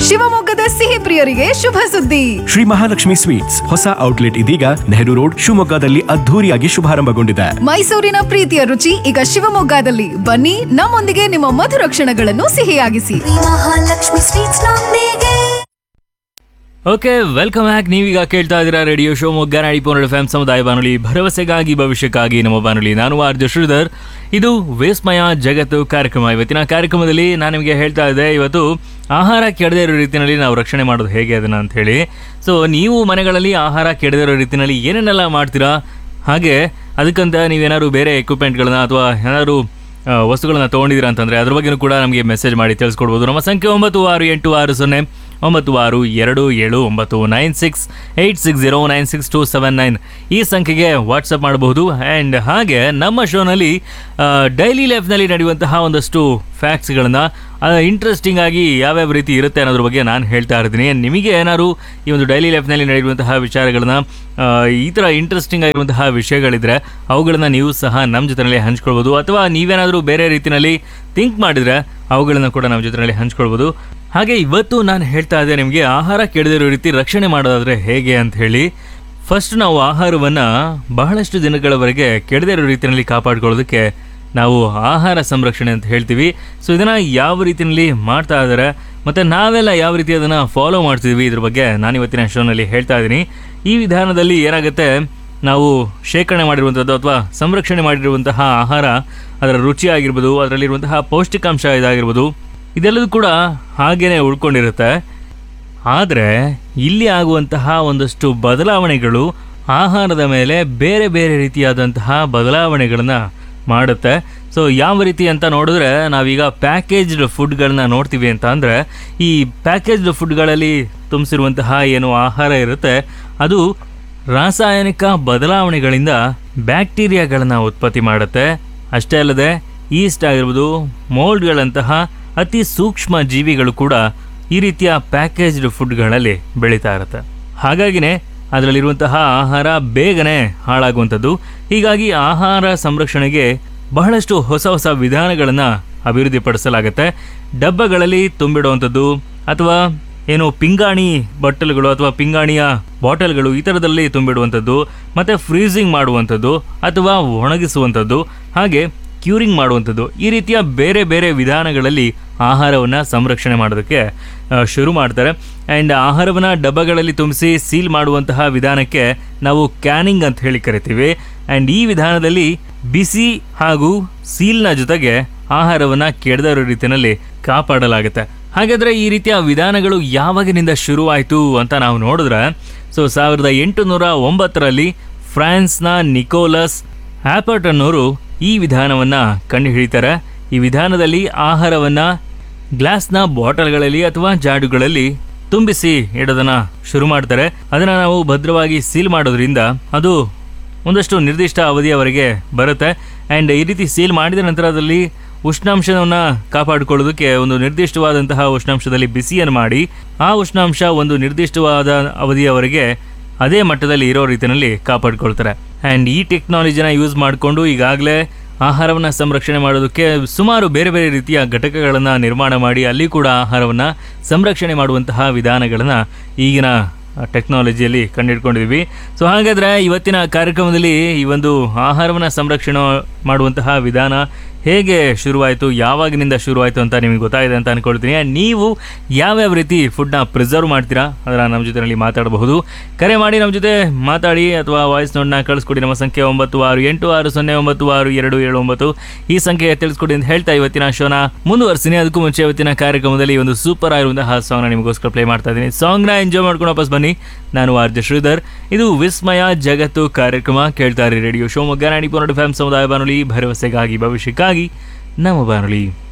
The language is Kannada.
ಶಿವಮೊಗ್ಗದ ಸಿಹಿ ಪ್ರಿಯರಿಗೆ ಶುಭ ಸುದ್ದಿ ಶ್ರೀ ಮಹಾಲಕ್ಷ್ಮಿ ಸ್ವೀಟ್ಸ್ ಹೊಸ ಔಟ್ಲೆಟ್ ಇದೀಗ ನೆಹರು ರೋಡ್ ಶಿವಮೊಗ್ಗದಲ್ಲಿ ಅದ್ಧೂರಿಯಾಗಿ ಶುಭಾರಂಭಗೊಂಡಿದೆ ಮೈಸೂರಿನ ಪ್ರೀತಿಯ ರುಚಿ ಈಗ ಶಿವಮೊಗ್ಗದಲ್ಲಿ ಬನ್ನಿ ನಮ್ಮೊಂದಿಗೆ ನಿಮ್ಮ ಮಧುರ ಕ್ಷಣಗಳನ್ನು ಸಿಹಿಯಾಗಿಸಿ ಮಹಾಲಕ್ಷ್ಮಿ ಸ್ವೀಟ್ಸ್ ನೊಂದಿಗೆ ಓಕೆ ವೆಲ್ಕಮ್ ಬ್ಯಾಕ್ ನೀವೀಗ ಕೇಳ್ತಾ ಇದ್ದೀರಾ ರೇಡಿಯೋ ಶಿವಮೊಗ್ಗ ನಾಡಿ ಪೋನಡ್ ಎಫ್ ಸಮುದಾಯ ಬಾನುಲಿ ಭರವಸೆಗಾಗಿ ಭವಿಷ್ಯಕ್ಕಾಗಿ ನಮ್ಮ ಬಾನುಲಿ ನಾನು ಆರ್ಜ ಶ್ರೀಧರ್ ಇದು ವೇಸ್ಮಯ ಜಗತ್ತು ಕಾರ್ಯಕ್ರಮ ಇವತ್ತಿನ ಕಾರ್ಯಕ್ರಮದಲ್ಲಿ ನಾನು ನಿಮಗೆ ಹೇಳ್ತಾ ಇದ್ದೆ ಇವತ್ತು ಆಹಾರ ಕೆಡದೇ ಇರೋ ರೀತಿಯಲ್ಲಿ ನಾವು ರಕ್ಷಣೆ ಮಾಡೋದು ಹೇಗೆ ಅದನ್ನ ಅಂತ ಹೇಳಿ ಸೊ ನೀವು ಮನೆಗಳಲ್ಲಿ ಆಹಾರ ಕೆಡದೇ ಇರೋ ರೀತಿಯಲ್ಲಿ ಏನೇನೆಲ್ಲ ಮಾಡ್ತೀರಾ ಹಾಗೆ ಅದಕ್ಕಂತ ನೀವೇನಾದ್ರು ಬೇರೆ ಎಕ್ವಿಪ್ಮೆಂಟ್ಗಳನ್ನ ಅಥವಾ ಏನಾದ್ರು ಆ, ವಸ್ತುಗಳನ್ನ ತೊಗೊಂಡಿದ್ದೀರಾ ಅಂತಂದರೆ ಅದ್ರ ಬಗ್ಗೆನೂ ಕೂಡ ನಮಗೆ ಮೆಸೇಜ್ ಮಾಡಿ ತಿಳಿಸ್ಕೊಡ್ಬೋದು ನಮ್ಮ ಸಂಖ್ಯೆ ಒಂಬತ್ತು ಆರು ಎಂಟು ಆರು ಸೊನ್ನೆ ಒಂಬತ್ತು ಆರು ಎರಡು ಏಳು ಒಂಬತ್ತು nine six eight six zero nine six two seven nine ಈ ಸಂಖ್ಯೆಗೆ ವಾಟ್ಸಪ್ ಮಾಡಬಹುದು ಆ್ಯಂಡ್ ಹಾಗೆ ನಮ್ಮ ಶೋನಲ್ಲಿ ಡೈಲಿ ಲೈಫ್ನಲ್ಲಿ ನಡೆಯುವಂತಹ ಒಂದಷ್ಟು ಫ್ಯಾಕ್ಟ್ಸ್ಗಳನ್ನು ಇಂಟ್ರೆಸ್ಟಿಂಗ್ ಆಗಿ ಯಾವ್ಯಾವ ರೀತಿ ಇರುತ್ತೆ ಅನ್ನೋದ್ರ ಬಗ್ಗೆ ನಾನು ಹೇಳ್ತಾ ಇರ್ತೀನಿ ನಿಮಗೆ ಏನಾದ್ರು ಈ ಒಂದು ಡೈಲಿ ಲೈಫ್ನಲ್ಲಿ ನಡೆಯುವಂತಹ ವಿಚಾರಗಳನ್ನ ಆ, ಈ ಥರ ಇಂಟ್ರೆಸ್ಟಿಂಗ್ ಆಗಿರುವಂತಹ ವಿಷಯಗಳಿದ್ರೆ ಅವುಗಳನ್ನ ನೀವು ಸಹ ನಮ್ಮ ಜೊತೆಯಲ್ಲಿ ಹಂಚ್ಕೊಳ್ಬೋದು ಅಥವಾ ನೀವೇನಾದರೂ ಬೇರೆ ರೀತಿಯಲ್ಲಿ ಥಿಂಕ್ ಮಾಡಿದ್ರೆ ಅವುಗಳನ್ನ ಕೂಡ ನಮ್ಮ ಜೊತೆಯಲ್ಲಿ ಹಂಚ್ಕೊಳ್ಬೋದು ಹಾಗೆ ಇವತ್ತು ನಾನು ಹೇಳ್ತಾ ಇದ್ದೆ ನಿಮಗೆ ಆಹಾರ ಕೆಡದಿರೋ ರೀತಿ ರಕ್ಷಣೆ ಮಾಡೋದಾದ್ರೆ ಹೇಗೆ ಅಂತ ಹೇಳಿ ಫಸ್ಟ್ ನಾವು ಆಹಾರವನ್ನು ಬಹಳಷ್ಟು ದಿನಗಳವರೆಗೆ ಕೆಡದೇ ಇರೋ ರೀತಿಯಲ್ಲಿ ಕಾಪಾಡ್ಕೊಳ್ಳೋದಕ್ಕೆ ನಾವು ಆಹಾರ ಸಂರಕ್ಷಣೆ ಅಂತ ಹೇಳ್ತೀವಿ ಸೊ ಇದನ್ನು ಯಾವ ರೀತಿಯಲ್ಲಿ ಮಾಡ್ತಾ ಇದ್ದಾರೆ ಮತ್ತು ನಾವೆಲ್ಲ ಯಾವ ರೀತಿ ಅದನ್ನು ಫಾಲೋ ಮಾಡ್ತಿದ್ವಿ ಇದ್ರ ಬಗ್ಗೆ ನಾನು ಇವತ್ತಿನ ಶೋನಲ್ಲಿ ಹೇಳ್ತಾ ಇದ್ದೀನಿ ಈ ವಿಧಾನದಲ್ಲಿ ಏನಾಗುತ್ತೆ ನಾವು ಶೇಖರಣೆ ಮಾಡಿರುವಂಥದ್ದು ಅಥವಾ ಸಂರಕ್ಷಣೆ ಮಾಡಿರುವಂತಹ ಆಹಾರ ಅದರ ರುಚಿ ಆಗಿರ್ಬೋದು ಅದರಲ್ಲಿರುವಂತಹ ಪೌಷ್ಟಿಕಾಂಶ ಇದಾಗಿರ್ಬೋದು ಇದೆಲ್ಲದೂ ಕೂಡ ಹಾಗೇನೆ ಉಳ್ಕೊಂಡಿರುತ್ತೆ ಆದರೆ ಇಲ್ಲಿ ಆಗುವಂತಹ ಒಂದಷ್ಟು ಬದಲಾವಣೆಗಳು ಆಹಾರದ ಮೇಲೆ ಬೇರೆ ಬೇರೆ ರೀತಿಯಾದಂತಹ ಬದಲಾವಣೆಗಳನ್ನು ಮಾಡುತ್ತೆ ಸೊ ಯಾವ ರೀತಿ ಅಂತ ನೋಡಿದ್ರೆ ನಾವೀಗ ಪ್ಯಾಕೇಜ್ಡ್ ಫುಡ್ಗಳನ್ನ ನೋಡ್ತೀವಿ ಅಂತ ಅಂದರೆ ಈ ಪ್ಯಾಕೇಜ್ಡ್ ಫುಡ್ಗಳಲ್ಲಿ ತುಂಬಿಸಿರುವಂತಹ ಏನು ಆಹಾರ ಇರುತ್ತೆ ಅದು ರಾಸಾಯನಿಕ ಬದಲಾವಣೆಗಳಿಂದ ಬ್ಯಾಕ್ಟೀರಿಯಾಗಳನ್ನು ಉತ್ಪತ್ತಿ ಮಾಡುತ್ತೆ ಅಷ್ಟೇ ಅಲ್ಲದೆ ಈಸ್ಟ್ ಆಗಿರ್ಬೋದು ಮೋಲ್ಡ್ಗಳಂತಹ ಅತಿ ಸೂಕ್ಷ್ಮ ಜೀವಿಗಳು ಕೂಡ ಈ ರೀತಿಯ ಪ್ಯಾಕೇಜ್ಡ್ ಫುಡ್ಗಳಲ್ಲಿ ಬೆಳೀತಾ ಇರುತ್ತೆ ಹಾಗಾಗಿನೇ ಅದರಲ್ಲಿರುವಂತಹ ಆಹಾರ ಬೇಗನೆ ಹಾಳಾಗುವಂಥದ್ದು ಹೀಗಾಗಿ ಆಹಾರ ಸಂರಕ್ಷಣೆಗೆ ಬಹಳಷ್ಟು ಹೊಸ ಹೊಸ ವಿಧಾನಗಳನ್ನು ಅಭಿವೃದ್ಧಿಪಡಿಸಲಾಗುತ್ತೆ ಡಬ್ಬಗಳಲ್ಲಿ ತುಂಬಿಡುವಂಥದ್ದು ಅಥವಾ ಏನು ಪಿಂಗಾಣಿ ಬಟ್ಟಲುಗಳು ಅಥವಾ ಪಿಂಗಾಣಿಯ ಬಾಟಲ್ಗಳು ಈ ಥರದಲ್ಲಿ ತುಂಬಿಡುವಂಥದ್ದು ಮತ್ತು ಫ್ರೀಸಿಂಗ್ ಮಾಡುವಂಥದ್ದು ಅಥವಾ ಒಣಗಿಸುವಂಥದ್ದು ಹಾಗೆ ಕ್ಯೂರಿಂಗ್ ಮಾಡುವಂಥದ್ದು ಈ ರೀತಿಯ ಬೇರೆ ಬೇರೆ ವಿಧಾನಗಳಲ್ಲಿ ಆಹಾರವನ್ನು ಸಂರಕ್ಷಣೆ ಮಾಡೋದಕ್ಕೆ ಆ, ಶುರು ಮಾಡ್ತಾರೆ ಆ್ಯಂಡ್ ಆಹಾರವನ್ನು ಡಬ್ಬಗಳಲ್ಲಿ ತುಂಬಿಸಿ ಸೀಲ್ ಮಾಡುವಂತಹ ವಿಧಾನಕ್ಕೆ ನಾವು ಕ್ಯಾನಿಂಗ್ ಅಂತ ಹೇಳಿ ಕರಿತೀವಿ ಆ್ಯಂಡ್ ಈ ವಿಧಾನದಲ್ಲಿ ಬಿಸಿ ಹಾಗೂ ಸೀಲ್ನ ಜೊತೆಗೆ ಆಹಾರವನ್ನು ಕೆಡದ ರೀತಿಯಲ್ಲಿ ಕಾಪಾಡಲಾಗುತ್ತೆ ಹಾಗಾದರೆ ಈ ರೀತಿಯ ವಿಧಾನಗಳು ಯಾವಾಗಿನಿಂದ ಶುರುವಾಯಿತು ಅಂತ ನಾವು ನೋಡಿದ್ರೆ ಸೊ ಸಾವಿರದ ಎಂಟುನೂರ ಒಂಬತ್ತರಲ್ಲಿ ಫ್ರಾನ್ಸ್ನ ನಿಕೋಲಸ್ ಆಪರ್ಟ್ ಅನ್ನೋರು ಈ ವಿಧಾನವನ್ನು ಕಂಡುಹಿಡಿತಾರೆ ಈ ವಿಧಾನದಲ್ಲಿ ಆಹಾರವನ್ನು ಗ್ಲಾಸ್ನ ಬಾಟಲ್ಗಳಲ್ಲಿ ಅಥವಾ ಜಾಡುಗಳಲ್ಲಿ ತುಂಬಿಸಿ ಇಡೋದನ್ನ ಶುರು ಮಾಡ್ತಾರೆ ಅದನ್ನು ನಾವು ಭದ್ರವಾಗಿ ಸೀಲ್ ಮಾಡೋದ್ರಿಂದ ಅದು ಒಂದಷ್ಟು ನಿರ್ದಿಷ್ಟ ಅವಧಿಯವರೆಗೆ ಬರುತ್ತೆ ಆ್ಯಂಡ್ ಈ ರೀತಿ ಸೀಲ್ ಮಾಡಿದ ನಂತರದಲ್ಲಿ ಉಷ್ಣಾಂಶವನ್ನು ಕಾಪಾಡಿಕೊಳ್ಳೋದಕ್ಕೆ ಒಂದು ನಿರ್ದಿಷ್ಟವಾದಂತಹ ಉಷ್ಣಾಂಶದಲ್ಲಿ ಬಿಸಿಯನ್ನು ಮಾಡಿ ಆ ಉಷ್ಣಾಂಶ ಒಂದು ನಿರ್ದಿಷ್ಟವಾದ ಅವಧಿಯವರೆಗೆ ಅದೇ ಮಟ್ಟದಲ್ಲಿ ಇರೋ ರೀತಿಯಲ್ಲಿ ಕಾಪಾಡಿಕೊಳ್ತಾರೆ ಆ್ಯಂಡ್ ಈ ಟೆಕ್ನಾಲಜಿನ ಯೂಸ್ ಮಾಡಿಕೊಂಡು ಈಗಾಗಲೇ ಆಹಾರವನ್ನು ಸಂರಕ್ಷಣೆ ಮಾಡೋದಕ್ಕೆ ಸುಮಾರು ಬೇರೆ ಬೇರೆ ರೀತಿಯ ಘಟಕಗಳನ್ನು ನಿರ್ಮಾಣ ಮಾಡಿ ಅಲ್ಲಿ ಕೂಡ ಆಹಾರವನ್ನು ಸಂರಕ್ಷಣೆ ಮಾಡುವಂತಹ ವಿಧಾನಗಳನ್ನು ಈಗಿನ ಟೆಕ್ನಾಲಜಿಯಲ್ಲಿ ಕಂಡುಹಿಡ್ಕೊಂಡಿದ್ವಿ ಸೊ ಹಾಗಾದರೆ ಇವತ್ತಿನ ಕಾರ್ಯಕ್ರಮದಲ್ಲಿ ಈ ಒಂದು ಆಹಾರವನ್ನು ಸಂರಕ್ಷಣೆ ಮಾಡುವಂತಹ ವಿಧಾನ ಹೇಗೆ ಶುರುವಾಯಿತು ಯಾವಾಗಿನಿಂದ ಶುರುವಾಯಿತು ಅಂತ ನಿಮಗೆ ಗೊತ್ತಾಗಿದೆ ಅಂತ ಅನ್ಕೊಳ್ತೀನಿ And ನೀವು ಯಾವ್ಯಾವ ರೀತಿ ಫುಡ್ನ ಪ್ರಿಸರ್ವ್ ಮಾಡ್ತೀರಾ ಅದರ ನಮ್ಮ ಜೊತೆಯಲ್ಲಿ ಮಾತಾಡಬಹುದು ಕರೆ ಮಾಡಿ ನಮ್ಮ ಜೊತೆ ಮಾತಾಡಿ ಅಥವಾ ವಾಯ್ಸ್ ನೋಟ್ನ ಕಳಿಸ್ಕೊಡಿ ನಮ್ಮ ಸಂಖ್ಯೆ ಒಂಬತ್ತು ಆರು ಎಂಟು ಆರು ಸೊನ್ನೆ ಒಂಬತ್ತು ಆರು ಎರಡು ಏಳು ಒಂಬತ್ತು ಈ ಸಂಖ್ಯೆ ತಿಳಿಸ್ಕೊಡಿ ಅಂತ ಹೇಳ್ತಾ ಇವತ್ತಿನ ಶೋನ ಮುಂದುವರ್ಸಿನಿ ಅದಕ್ಕೂ ಮುಂಚೆ ಇವತ್ತಿನ ಕಾರ್ಯಕ್ರಮದಲ್ಲಿ ಒಂದು ಸೂಪರ್ ಆಗಿರುವಂತಹ ಸಾಂಗ್ನ ನಿಮಗೋಸ್ಕರ ಪ್ಲೇ ಮಾಡ್ತಾ ಇದ್ದೀನಿ ಸಾಂಗ್ನ ಎಂಜಾಯ್ ಮಾಡ್ಕೊಂಡು ವಾಪಸ್ ಬನ್ನಿ ನಾನು ಆರ್ಜ ಶ್ರೀಧರ್ ಇದು ವಿಸ್ಮಯ ಜಗತ್ತು ಕಾರ್ಯಕ್ರಮ ಕೇಳ್ತಾರೆ ರೇಡಿಯೋ ಶಿವಮೊಗ್ಗ ನಾಡಿ ಪೊನ್ನಡು ಫ್ಯಾಮ್ ಸಮುದಾಯ ಬಾನುಲಿ ಭರವಸೆಗಾಗಿ ಭವಿಷ್ಯಕ್ಕಾಗಿ ನಮ್ಮ ಬಾನುಲಿ